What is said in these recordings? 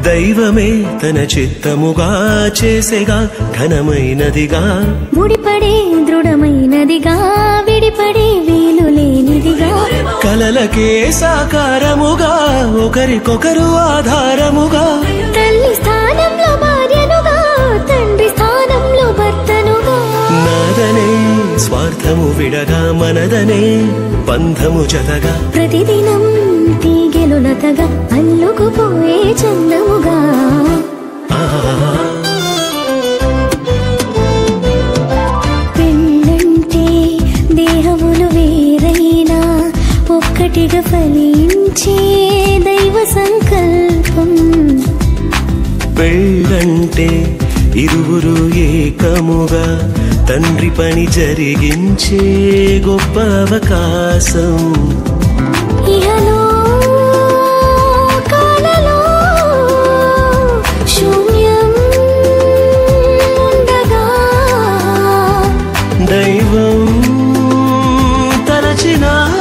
దైవమే తన చిత్తముగా చేసేగా ఘనమైనదిగా ముడిపడే దృఢమైనదిగా విడిపడే వీలు లేనిదిగా కలలకే సాకారముగా ఒకరికొకరు ఆధారముగా తల్లి స్థానంలో భార్యనుగా తండ్రి స్థానంలో భర్తనుగా నాదనే స్వార్థము విడగా మనదనే బంధము జతగా ప్రతిదినం తీగెలు లతగా అల్లుకుపోయే చందముగా ఆహా పెళ్ళంటే దేహములు వేరైనా ఒక్కటిగా ఫలించే దైవ సంకల్పం పెళ్ళంటే ఇరువురు ఏకముగా తండ్రి పని జరిగించే గొప్ప అవకాశం ఇహలో కాలలో శూన్యం ఉండగా దైవం తలచిన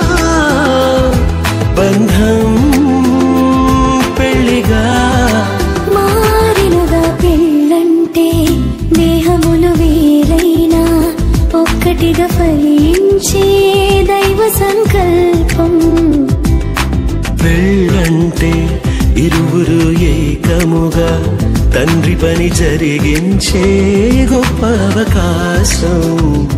బంధం పెళ్లిగా మారినుగా పెళ్ళంటే దేహములు వేరైనా ఒక్కటిగా ఫలించే దైవ సంకల్పం పెళ్ళంటే ఇరువురు ఏకముగా తండ్రి పని జరిగించే గొప్ప అవకాశం